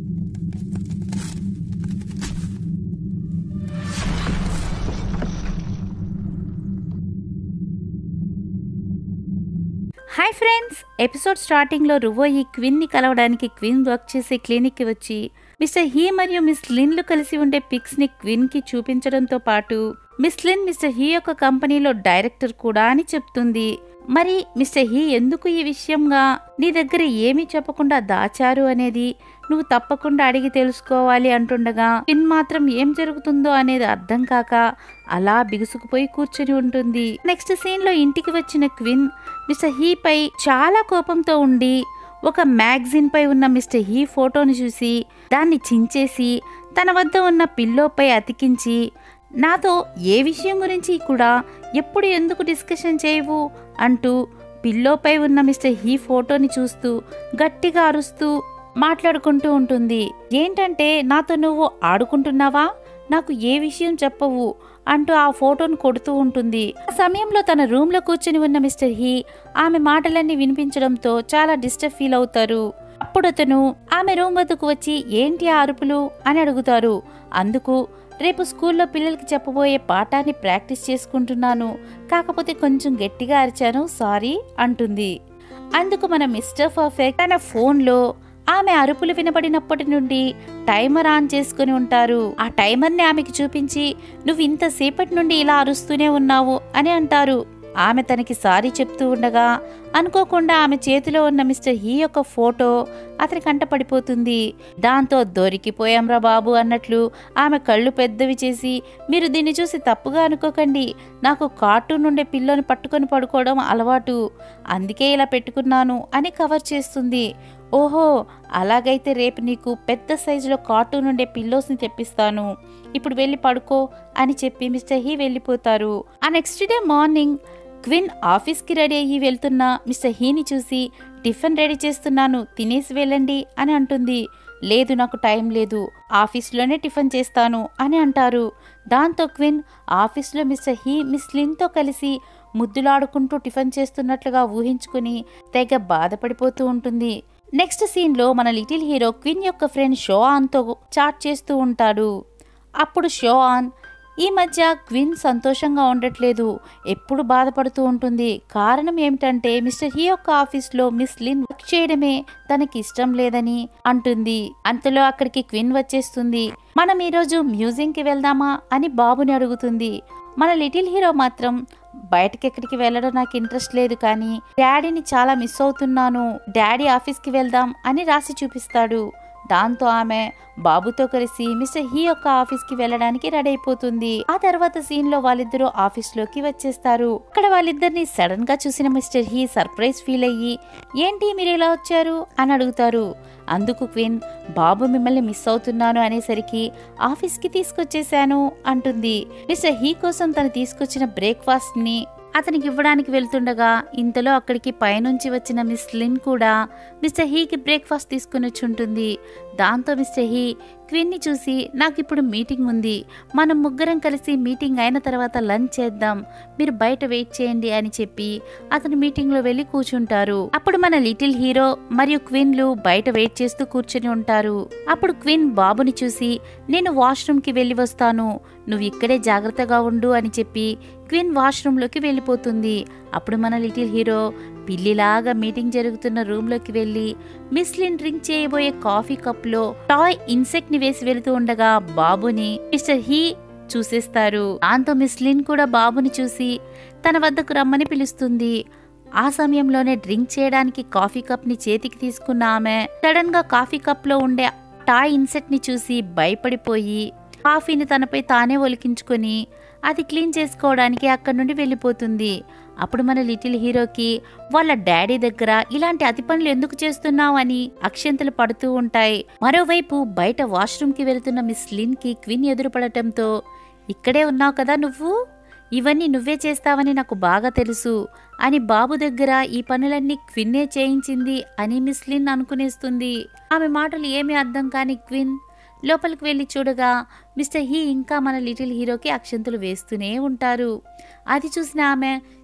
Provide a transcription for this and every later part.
hi friends episode స్టార్టింగ్లో రువో ఈ క్విన్ని కలవడానికి క్విన్ వర్క్ చేసే క్లినిక్కి వచ్చి మిస్టర్ హీ మరియు మిస్ లిన్లు కలిసి ఉండే పిక్స్ని క్విన్కి చూపించడంతో పాటు మిస్ లిన్ మిస్టర్ హీ యొక్క కంపెనీలో డైరెక్టర్ కూడా అని చెప్తుంది మరి మిస్టర్ హీ ఎందుకు ఈ విషయంగా నీ దగ్గర ఏమీ చెప్పకుండా దాచారు అనేది నువ్వు తప్పకుండా అడిగి తెలుసుకోవాలి అంటుండగా క్విన్ మాత్రం ఏం జరుగుతుందో అనేది అర్థం కాక అలా బిగుసుకుపోయి కూర్చొని ఉంటుంది నెక్స్ట్ సీన్ లో ఇంటికి వచ్చిన క్విన్ మిస్టర్ హీ పై చాలా కోపంతో ఉండి ఒక మ్యాగజిన్ పై ఉన్న మిస్టర్ హీ ఫోటోని చూసి దాన్ని చించేసి తన వద్ద ఉన్న పిల్లోపై అతికించి నాతో ఏ విషయం గురించి కూడా ఎప్పుడు ఎందుకు డిస్కషన్ చేయవు అంటూ పిల్లోపై ఉన్న మిస్టర్ హీ ఫోటోని చూస్తూ గట్టిగా అరుస్తూ మాట్లాడుకుంటూ ఉంటుంది ఏంటంటే నాతో నువ్వు ఆడుకుంటున్నావా నాకు ఏ విషయం చెప్పవు అంటూ ఆ ఫోటోను కొడుతూ ఉంటుంది ఆ సమయంలో తన రూమ్ లో కూర్చుని ఉన్న మిస్టర్ హీ ఆమె మాటలన్నీ వినిపించడంతో చాలా డిస్టర్బ్ ఫీల్ అవుతారు అప్పుడు అతను ఆమె రూమ్ వద్దకు వచ్చి ఏంటి ఆ అరుపులు అని అడుగుతారు అందుకు రేపు స్కూల్లో పిల్లలకి చెప్పబోయే పాఠాన్ని ప్రాక్టీస్ చేసుకుంటున్నాను కాకపోతే కొంచెం గట్టిగా అరిచాను సారీ అంటుంది అందుకు మన మిస్టర్ పర్ఫెక్ట్ తన ఫోన్లో ఆమె అరుపులు వినబడినప్పటి నుండి టైమర్ ఆన్ చేసుకుని ఉంటారు ఆ టైమర్ని ఆమెకి చూపించి నువ్వు ఇంతసేపటి నుండి ఇలా అరుస్తూనే ఉన్నావు అని అంటారు ఆమె తనకి సారీ చెప్తూ ఉండగా అనుకోకుండా ఆమె చేతిలో ఉన్న మిస్టర్ హీ యొక్క ఫోటో అతని కంట పడిపోతుంది దాంతో దొరికిపోయాంరా బాబు అన్నట్లు ఆమె కళ్ళు పెద్దవి చేసి మీరు దీన్ని చూసి తప్పుగా అనుకోకండి నాకు కార్టూన్ నుండే పిల్లని పట్టుకొని పడుకోవడం అలవాటు అందుకే ఇలా పెట్టుకున్నాను అని కవర్ చేస్తుంది ఓహో అలాగైతే రేపు నీకు పెద్ద సైజులో కార్టూన్ ఉండే పిల్లోస్ని తెప్పిస్తాను ఇప్పుడు వెళ్ళి పడుకో అని చెప్పి మిస్టర్ హీ వెళ్ళిపోతారు ఆ నెక్స్ట్ డే మార్నింగ్ క్విన్ ఆఫీస్కి రెడీ అయ్యి వెళ్తున్న మిస్టర్ హీని చూసి టిఫిన్ రెడీ చేస్తున్నాను తినేసి వెళ్ళండి అని అంటుంది లేదు నాకు టైం లేదు ఆఫీస్లోనే టిఫిన్ చేస్తాను అని అంటారు దాంతో క్విన్ ఆఫీస్లో మిస్టర్ హీ మిస్ లిన్తో కలిసి ముద్దులాడుకుంటూ టిఫిన్ చేస్తున్నట్లుగా ఊహించుకుని తెగ బాధపడిపోతూ ఉంటుంది నెక్స్ట్ సీన్లో మన లిటిల్ హీరో క్విన్ యొక్క ఫ్రెండ్ షో ఆన్తో చాట్ చేస్తూ ఉంటాడు అప్పుడు షో ఆన్ ఈ మధ్య క్విన్ సంతోషంగా ఉండట్లేదు ఎప్పుడు బాధపడుతూ ఉంటుంది కారణం ఏమిటంటే మిస్టర్ హీ యొక్క ఆఫీస్లో మిస్ లిన్ వర్క్ చేయడమే తనకి ఇష్టం లేదని అంటుంది అంతలో అక్కడికి క్విన్ వచ్చేస్తుంది మనం ఈరోజు మ్యూజియంకి వెళ్దామా అని బాబుని అడుగుతుంది మన లిటిల్ హీరో మాత్రం బయటకి ఎక్కడికి వెళ్ళడం నాకు ఇంట్రెస్ట్ లేదు కానీ డాడీని చాలా మిస్ అవుతున్నాను డాడీ ఆఫీస్కి వెళ్దాం అని రాసి చూపిస్తాడు దాంతో ఆమె బాబుతో కలిసి మిస్టర్ హీ యొక్క ఆఫీస్ కి వెళ్ళడానికి రెడీ అయిపోతుంది ఆ తర్వాత సీన్ లో వాళ్ళిద్దరూ ఆఫీస్ లోకి వచ్చేస్తారు అక్కడ వాళ్ళిద్దరిని సడన్ గా చూసిన మిస్టర్ హీ సర్ప్రైజ్ ఫీల్ అయ్యి ఏంటి మీరు ఇలా వచ్చారు అని అడుగుతారు అందుకు క్వీన్ బాబు మిమ్మల్ని మిస్ అవుతున్నాను అనేసరికి ఆఫీస్కి తీసుకొచ్చేశాను అంటుంది మిస్టర్ హీ కోసం తను తీసుకొచ్చిన బ్రేక్ఫాస్ట్ ని అతనికి ఇవ్వడానికి వెళ్తుండగా ఇంతలో అక్కడికి పైనుంచి వచ్చిన మిస్ లిన్ కూడా మిస్టర్ హీకి బ్రేక్ఫాస్ట్ తీసుకుని వచ్చి ఉంటుంది దాంతో మిస్టర్ హీ క్విన్ని చూసి నాకు ఇప్పుడు మీటింగ్ ఉంది మనం ముగ్గురం కలిసి మీటింగ్ అయిన తర్వాత లంచ్ చేద్దాం మీరు బయట వెయిట్ చేయండి అని చెప్పి అతను మీటింగ్లో వెళ్ళి కూర్చుంటారు అప్పుడు మన లిటిల్ హీరో మరియు క్విన్లు బయట వెయిట్ చేస్తూ కూర్చుని ఉంటారు అప్పుడు క్విన్ బాబుని చూసి నేను వాష్రూమ్కి వెళ్ళి వస్తాను నువ్వు ఇక్కడే జాగ్రత్తగా ఉండు అని చెప్పి క్విన్ వాష్రూమ్లోకి వెళ్ళిపోతుంది అప్పుడు మన లిటిల్ హీరో పిల్లిలాగా మీటింగ్ జరుగుతున్న రూమ్లోకి వెళ్ళి మిస్లిన్ డ్రింక్ చేయబోయే కాఫీ కప్లో టాయ్ ఇన్సెక్ట్ ని వేసి వెళుతూ ఉండగా బాబుని మిస్టర్ హీ చూసేస్తారు దాంతో మిస్లిన్ కూడా బాబుని చూసి తన వద్దకు రమ్మని పిలుస్తుంది ఆ సమయంలోనే డ్రింక్ చేయడానికి కాఫీ కప్ ని చేతికి తీసుకున్న ఆమె సడన్ గా కాఫీ కప్ లో ఉండే టాయ్ ఇన్సెక్ట్ ని చూసి భయపడిపోయి కాఫీని తనపై తానే ఒలికించుకొని అది క్లీన్ చేసుకోవడానికి అక్కడి నుండి వెళ్ళిపోతుంది అప్పుడు మన లిటిల్ హీరోకి వాళ్ళ డాడీ దగ్గర ఇలాంటి అతి పనులు ఎందుకు చేస్తున్నావు అని అక్షంతలు పడుతూ ఉంటాయి మరోవైపు బయట వాష్రూమ్కి వెళ్తున్న మిస్ లిన్ కి క్విన్ ఎదురుపడటంతో ఇక్కడే ఉన్నావు కదా నువ్వు ఇవన్నీ నువ్వే చేస్తావని నాకు బాగా తెలుసు అని బాబు దగ్గర ఈ పనులన్నీ క్విన్నే చేయించింది అని మిస్ లిన్ అనుకునేస్తుంది ఆమె మాటలు ఏమీ అర్థం కాని క్విన్ లోపలికి వెళ్ళి చూడగా మిస్టర్ హీ ఇంకా మన లిటిల్ హీరోకి అక్షంతలు వేస్తూనే ఉంటారు అది చూసిన ఆమె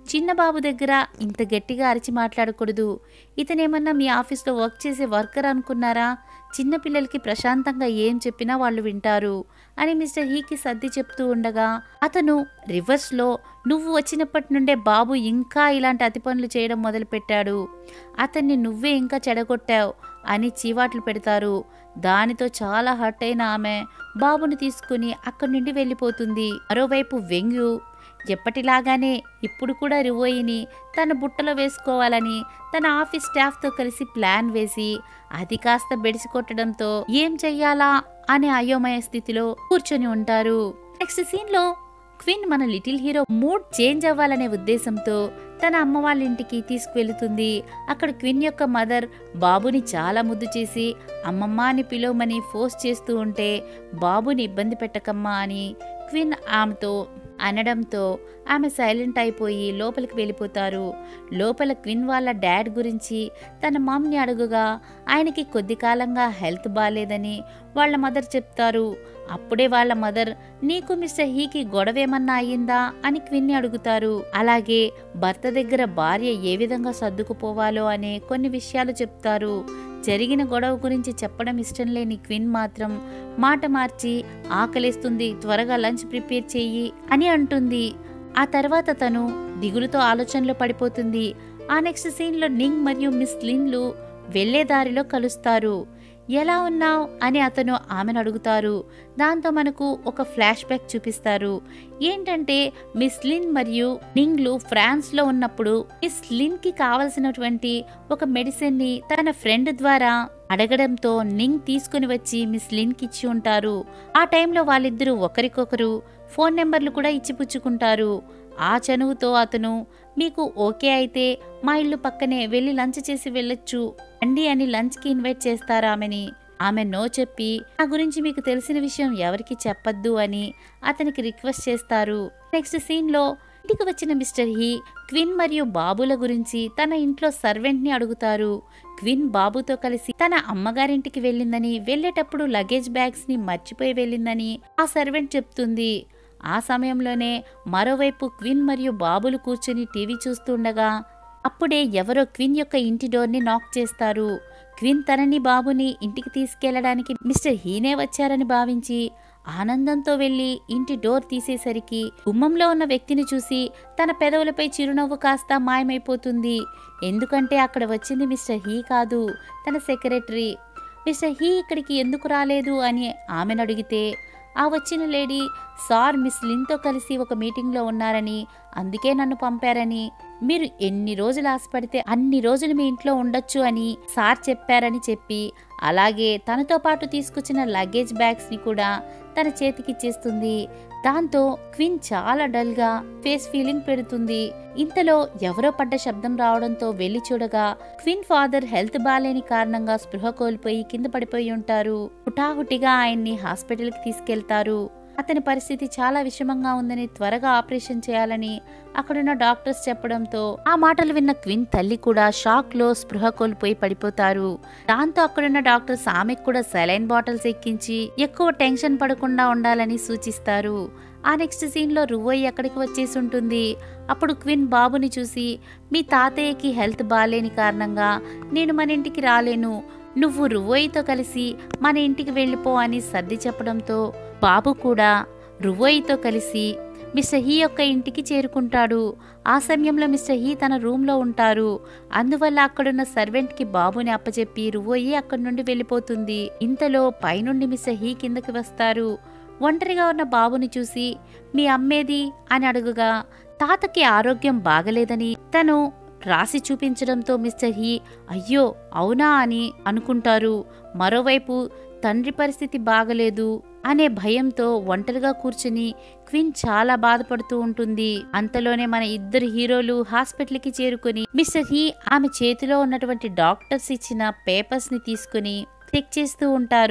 చిన్న బాబు దగ్గర ఇంత గట్టిగా అరిచి మాట్లాడకూడదు ఇతనేమన్నా మీ ఆఫీస్లో వర్క్ చేసే వర్కర్ అనుకున్నారా చిన్నపిల్లలకి ప్రశాంతంగా ఏం చెప్పినా వాళ్ళు వింటారు అని మిస్టర్ హీకి సర్ది చెప్తూ ఉండగా అతను రివర్స్లో నువ్వు వచ్చినప్పటి నుండే బాబు ఇంకా ఇలాంటి అతి పనులు చేయడం మొదలుపెట్టాడు అతన్ని నువ్వే ఇంకా చెడగొట్టావు అని చీవాట్లు పెడతారు దానితో చాలా హర్ట్ అయిన ఆమె బాబుని తీసుకుని అక్కడి నుండి వెళ్ళిపోతుంది మరోవైపు వెంగ్యు ఎప్పటిలాగానే ఇప్పుడు కూడా రివోయిని తన బుట్టలో వేసుకోవాలని తన ఆఫీస్ స్టాఫ్తో కలిసి ప్లాన్ వేసి అది కాస్త బెడిసి కొట్టడంతో ఏం చెయ్యాలా అనే అయోమయ స్థితిలో కూర్చొని ఉంటారు నెక్స్ట్ సీన్లో క్వీన్ మన లిటిల్ హీరో మూడ్ చేంజ్ అవ్వాలనే ఉద్దేశంతో తన అమ్మ వాళ్ళ ఇంటికి తీసుకువెళుతుంది అక్కడ క్వీన్ యొక్క మదర్ బాబుని చాలా ముద్దు చేసి అమ్మమ్మ అని పిలవమని ఫోర్స్ చేస్తూ ఉంటే బాబుని ఇబ్బంది పెట్టకమ్మా అని క్వీన్ ఆమెతో అనడంతో ఆమె సైలెంట్ అయిపోయి లోపలికి వెళ్ళిపోతారు లోపల క్విన్ వాళ్ళ డాడ్ గురించి తన మామ్ని అడుగుగా ఆయనకి కొద్ది కాలంగా హెల్త్ బాగాలేదని వాళ్ళ మదర్ చెప్తారు అప్పుడే వాళ్ళ మదర్ నీకు మిస్టర్ హీకి గొడవేమన్నా అయ్యిందా అని క్విన్ని అడుగుతారు అలాగే భర్త దగ్గర భార్య ఏ విధంగా సర్దుకుపోవాలో అనే కొన్ని విషయాలు చెప్తారు జరిగిన గొడవ గురించి చెప్పడం ఇష్టం లేని క్విన్ మాత్రం మాట మార్చి ఆకలేస్తుంది త్వరగా లంచ్ ప్రిపేర్ చెయ్యి అని అంటుంది ఆ తర్వాత తను దిగులుతో ఆలోచనలో పడిపోతుంది ఆ నెక్స్ట్ సీన్లో నింగ్ మరియు మిస్ లిన్లు వెళ్లే దారిలో కలుస్తారు ఎలా ఉన్నావు అని అతను ఆమెను అడుగుతారు దాంతో మనకు ఒక ఫ్లాష్ బ్యాక్ చూపిస్తారు ఏంటంటే మిస్ లిన్ మరియు నింగ్లు ఫ్రాన్స్లో ఉన్నప్పుడు మిస్ లిన్కి కావలసినటువంటి ఒక మెడిసిన్ని తన ఫ్రెండ్ ద్వారా అడగడంతో నింగ్ తీసుకుని వచ్చి మిస్ లిన్కి ఇచ్చి ఉంటారు ఆ టైంలో వాళ్ళిద్దరూ ఒకరికొకరు ఫోన్ నెంబర్లు కూడా ఇచ్చి పుచ్చుకుంటారు ఆ చనువుతో అతను మీకు ఓకే అయితే మా ఇల్లు పక్కనే వెళ్ళి లంచ్ చేసి వెళ్ళొచ్చు అండి అని లంచ్కి ఇన్వైట్ చేస్తారు ఆమెని ఆమె నో చెప్పి నా గురించి మీకు తెలిసిన విషయం ఎవరికి చెప్పొద్దు అని అతనికి రిక్వెస్ట్ చేస్తారు నెక్స్ట్ సీన్లో ఇంటికి వచ్చిన మిస్టర్ హీ క్విన్ మరియు బాబుల గురించి తన ఇంట్లో సర్వెంట్ని అడుగుతారు క్విన్ బాబుతో కలిసి తన అమ్మగారింటికి వెళ్ళిందని వెళ్ళేటప్పుడు లగేజ్ బ్యాగ్స్ ని మర్చిపోయి వెళ్ళిందని ఆ సర్వెంట్ చెప్తుంది ఆ సమయంలోనే మరోవైపు క్విన్ మరియు బాబులు కూర్చుని టీవీ చూస్తుండగా అప్పుడే ఎవరో క్విన్ యొక్క ఇంటి డోర్ని నాక్ చేస్తారు క్విన్ తనని బాబుని ఇంటికి తీసుకెళ్లడానికి మిస్టర్ హీనే వచ్చారని భావించి ఆనందంతో వెళ్లి ఇంటి డోర్ తీసేసరికి గుమ్మంలో ఉన్న వ్యక్తిని చూసి తన పెదవులపై చిరునవ్వు కాస్త మాయమైపోతుంది ఎందుకంటే అక్కడ వచ్చింది మిస్టర్ హీ కాదు తన సెక్రటరీ మిస్టర్ హీ ఇక్కడికి ఎందుకు రాలేదు అని ఆమెను అడిగితే ఆ వచ్చిన లేడీ సార్ మిస్ లిన్తో కలిసి ఒక మీటింగ్లో ఉన్నారని అందుకే నన్ను పంపారని మీరు ఎన్ని రోజులు ఆశపడితే అన్ని రోజులు మీ ఇంట్లో ఉండొచ్చు అని సార్ చెప్పారని చెప్పి అలాగే తనతో పాటు తీసుకొచ్చిన లగేజ్ బ్యాగ్స్ ని కూడా తన చేతికిచ్చేస్తుంది దాంతో క్విన్ చాలా డల్ గా ఫేస్ ఫీలింగ్ పెడుతుంది ఇంతలో ఎవరో పడ్డ శబ్దం రావడంతో వెళ్లి చూడగా క్విన్ ఫాదర్ హెల్త్ బాలేని కారణంగా స్పృహ కోల్పోయి కింద పడిపోయి ఉంటారు హుటాహుటిగా ఆయన్ని హాస్పిటల్కి తీసుకెళ్తారు అతని పరిస్థితి చాలా విషమంగా ఉందని త్వరగా ఆపరేషన్ చేయాలని అక్కడున్న డాక్టర్స్ చెప్పడంతో ఆ మాటలు విన్న క్విన్ తల్లి కూడా షాక్ లో స్పృహ కోల్పోయి పడిపోతారు దాంతో అక్కడున్న డాక్టర్స్ ఆమెకు కూడా సెలైన్ బాటిల్స్ ఎక్కించి ఎక్కువ టెన్షన్ పడకుండా ఉండాలని సూచిస్తారు ఆ నెక్స్ట్ సీన్ లో రువోయి అక్కడికి వచ్చేసి ఉంటుంది అప్పుడు క్విన్ బాబుని చూసి మీ తాతయ్యకి హెల్త్ బాలేని కారణంగా నేను మన ఇంటికి రాలేను నువ్వు రువోయితో కలిసి మన ఇంటికి వెళ్ళిపో అని సర్ది చెప్పడంతో బాబు కూడా రువోయితో కలిసి మిస్టర్ హీ యొక్క ఇంటికి చేరుకుంటాడు ఆ సమయంలో మిస్టర్ హీ తన రూమ్లో ఉంటారు అందువల్ల అక్కడున్న సర్వెంట్కి బాబుని అప్పచెప్పి రువోయి అక్కడి నుండి వెళ్ళిపోతుంది ఇంతలో పైనుండి మిస్టర్ హీ కిందకి వస్తారు ఒంటరిగా ఉన్న బాబుని చూసి మీ అమ్మేది అని అడుగుగా తాతకి ఆరోగ్యం బాగలేదని తను రాసి చూపించడంతో మిస్టర్ హీ అయ్యో అవునా అని అనుకుంటారు మరోవైపు తండ్రి పరిస్థితి బాగలేదు అనే భయంతో ఒంటరిగా కూర్చుని క్వీన్ చాలా బాధపడుతూ ఉంటుంది అంతలోనే మన ఇద్దరు హీరోలు హాస్పిటల్కి చేరుకుని మిస్టర్ హీ ఆమె చేతిలో ఉన్నటువంటి డాక్టర్స్ ఇచ్చిన పేపర్స్ ని తీసుకుని చెక్ చేస్తూ ఉంటారు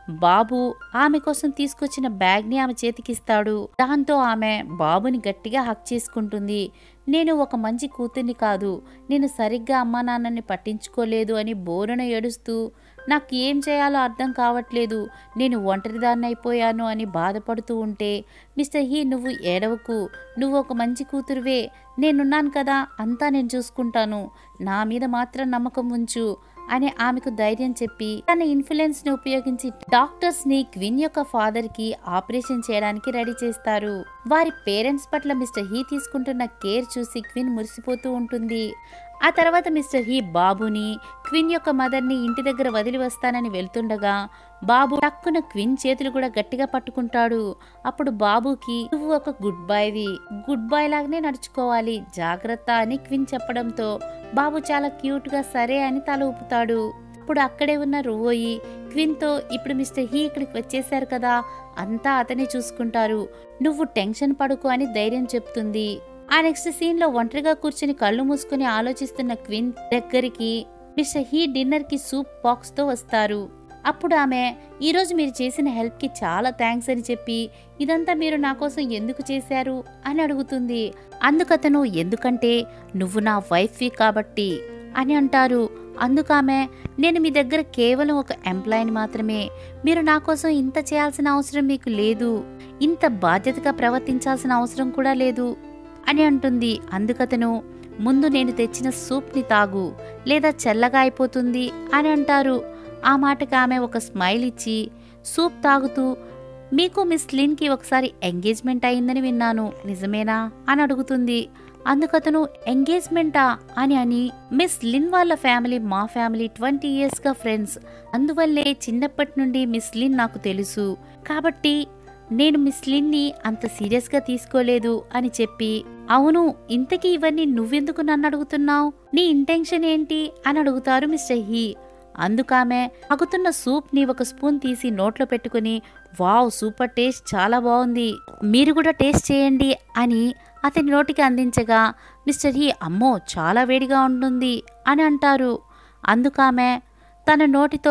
బాబు ఆమె కోసం తీసుకొచ్చిన బ్యాగ్ని ఆమె చేతికిస్తాడు దాంతో ఆమె బాబుని గట్టిగా హక్ చేసుకుంటుంది నేను ఒక మంచి కూతుర్ని కాదు నేను సరిగ్గా అమ్మా నాన్నని పట్టించుకోలేదు అని బోరున ఏడుస్తూ నాకు ఏం చేయాలో అర్థం కావట్లేదు నేను ఒంటరిదాన్ని అయిపోయాను అని బాధపడుతూ ఉంటే మిస్టర్ హీ నువ్వు ఏడవకు నువ్వు ఒక మంచి కూతురువే నేనున్నాను కదా అంతా నేను చూసుకుంటాను నా మీద మాత్రం నమ్మకం ఉంచు అని ఆమెకు ధైర్యం చెప్పి తన ఇన్ఫ్లుయెన్స్ ని ఉపయోగించి డాక్టర్స్ ని క్విన్ యొక్క ఫాదర్ కి ఆపరేషన్ చేయడానికి రెడీ చేస్తారు వారి పేరెంట్స్ పట్ల మిస్టర్ హీ తీసుకుంటున్న కేర్ చూసి క్విన్ మురిసిపోతూ ఉంటుంది ఆ తర్వాత మిస్టర్ హీ బాబుని క్విన్ యొక్క మదర్ని ఇంటి దగ్గర వదిలి వస్తానని వెళ్తుండగా బాబు టక్కున క్విన్ చేతులు కూడా గట్టిగా పట్టుకుంటాడు అప్పుడు బాబుకి నువ్వు ఒక గుడ్ బాయ్వి గుడ్ బాయ్ లాగానే నడుచుకోవాలి జాగ్రత్త అని క్విన్ చెప్పడంతో బాబు చాలా క్యూట్ గా సరే అని తల ఊపుతాడు అప్పుడు అక్కడే ఉన్న రువోయి క్విన్తో ఇప్పుడు మిస్టర్ హీ ఇక్కడికి వచ్చేశారు కదా అంతా అతనే చూసుకుంటారు నువ్వు టెన్షన్ పడుకో అని ధైర్యం చెప్తుంది ఆ నెక్స్ట్ సీన్ లో ఒంటరిగా కూర్చుని కళ్ళు మూసుకుని ఆలోచిస్తున్న క్విన్ దగ్గరికి మిస్టర్ హీ డిన్నర్ కి సూప్ బాక్స్ తో వస్తారు అప్పుడు ఆమె ఈరోజు మీరు చేసిన హెల్ప్ కి చాలా థ్యాంక్స్ అని చెప్పి ఇదంతా మీరు నా కోసం ఎందుకు చేశారు అని అడుగుతుంది అందుకతను ఎందుకంటే నువ్వు నా వైఫ్వి కాబట్టి అని అంటారు అందుకామె నేను మీ దగ్గర కేవలం ఒక ఎంప్లాయీని మాత్రమే మీరు నా కోసం ఇంత చేయాల్సిన అవసరం మీకు లేదు ఇంత బాధ్యతగా ప్రవర్తించాల్సిన అవసరం కూడా లేదు అని అంటుంది అందుకతను ముందు నేను తెచ్చిన సూప్ని తాగు లేదా చల్లగా అయిపోతుంది అని అంటారు ఆ మాటకి ఆమె ఒక స్మైల్ ఇచ్చి సూప్ తాగుతూ మీకు మిస్ లిన్కి ఒకసారి ఎంగేజ్మెంట్ అయిందని విన్నాను నిజమేనా అని అడుగుతుంది అందుకతను ఎంగేజ్మెంటా అని అని మిస్ లిన్ వాళ్ళ ఫ్యామిలీ మా ఫ్యామిలీ ట్వంటీ ఇయర్స్గా ఫ్రెండ్స్ అందువల్లే చిన్నప్పటి నుండి మిస్ లిన్ నాకు తెలుసు కాబట్టి నేను మిస్ లిన్ని అంత సీరియస్గా తీసుకోలేదు అని చెప్పి అవును ఇంతకీ ఇవన్నీ నువ్వెందుకు నన్ను అడుగుతున్నావు నీ ఇంటెన్షన్ ఏంటి అని అడుగుతారు మిస్టర్ హీ అందుకామె అగుతున్న సూప్ ని ఒక స్పూన్ తీసి నోట్లో పెట్టుకుని వావ్ సూపర్ టేస్ట్ చాలా బాగుంది మీరు కూడా టేస్ట్ చేయండి అని అతని నోటికి అందించగా మిస్టర్ హీ అమ్మో చాలా వేడిగా ఉంటుంది అని అంటారు అందుకామె తన నోటితో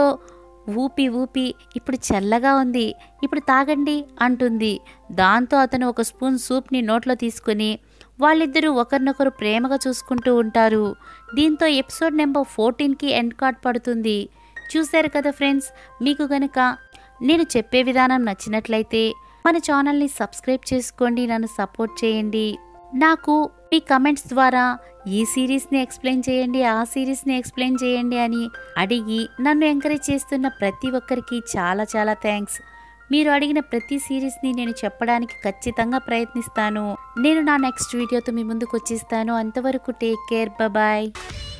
ఊపి ఊపి ఇప్పుడు చల్లగా ఉంది ఇప్పుడు తాగండి అంటుంది దాంతో అతను ఒక స్పూన్ సూప్ని నోట్లో తీసుకుని వాళ్ళిద్దరూ ఒకరినొకరు ప్రేమగా చూసుకుంటూ ఉంటారు దీంతో ఎపిసోడ్ నెంబర్ ఫోర్టీన్కి ఎండ్ కార్డ్ పడుతుంది చూశారు కదా ఫ్రెండ్స్ మీకు గనుక నేను చెప్పే విధానం నచ్చినట్లయితే మన ఛానల్ని సబ్స్క్రైబ్ చేసుకోండి నన్ను సపోర్ట్ చేయండి నాకు మీ కమెంట్స్ ద్వారా ఈ సిరీస్ని ఎక్స్ప్లెయిన్ చేయండి ఆ సిరీస్ని ఎక్స్ప్లెయిన్ చేయండి అని అడిగి నన్ను ఎంకరేజ్ చేస్తున్న ప్రతి ఒక్కరికి చాలా చాలా థ్యాంక్స్ మీరు అడిగిన ప్రతి సిరీస్ని నేను చెప్పడానికి ఖచ్చితంగా ప్రయత్నిస్తాను నేను నా నెక్స్ట్ వీడియోతో మీ ముందుకు వచ్చేస్తాను అంతవరకు టేక్ కేర్ బాయ్